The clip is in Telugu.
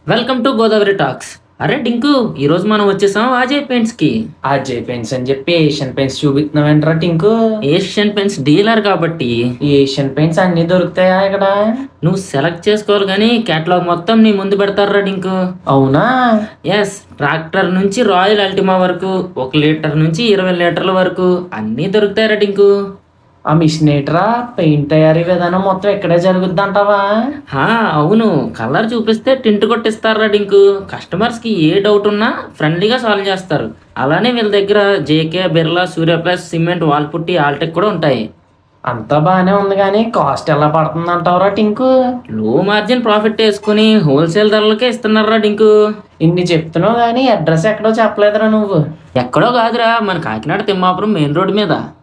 వెల్కమ్ టు గోదావరి టాక్స్ అరే డింకు ఈ రోజు మనం వచ్చేసాం అజయ్ పెయింట్స్ కి అజయ్ పెన్స్ అని చెప్పి ఏషియన్ పెన్స్ చూపిస్తున్నావేంట్రా టింకు ఏషియన్ పెయింట్స్ డీలర్ కాబట్టి ఈ ఏషియన్ పెన్స్ అన్ని దొరుకుతాయా ఇక్కడ నువ్వు సెలెక్ట్ చేసుకోవాలి కానీ కేటలాగ్ మొత్తం నీ ముందు పెడతారా డింకు అవునా ఎస్ ట్రాక్టర్ నుంచి రాయల్ అల్టిమా వరకు ఒక లీటర్ నుంచి ఇరవై లీటర్ల వరకు అన్నీ దొరుకుతాయరా డింకు ఆ మిషనేటరా పెయింట్ తయారీ విధానం మొత్తం ఇక్కడే జరుగుద్ది అంటావా హా అవును కలర్ చూపిస్తే టింట్ కొట్టిస్తారా డింకు కస్టమర్స్ కి ఏ డౌట్ ఉన్నా ఫ్రెండ్లీగా సాల్వ్ చేస్తారు అలానే వీళ్ళ దగ్గర JK Birla Surya plus cement wall putty Altek కూడా ఉంటాయి అంతా బాగానే ఉంది కానీ కాస్ట్ ఎలా పడుతుంది అంటావురా టింకు లో మార్జిన్ ప్రాఫిట్ వేసుకుని హోల్సేల్ ధరలకే ఇస్తున్నారా డింకు ఇన్ని చెప్తున్నావు కానీ అడ్రస్ ఎక్కడో చెప్పలేదురా నువ్వు ఎక్కడో కాదురా మన కాకినాడ తిమ్మాపురం మెయిన్ రోడ్ మీద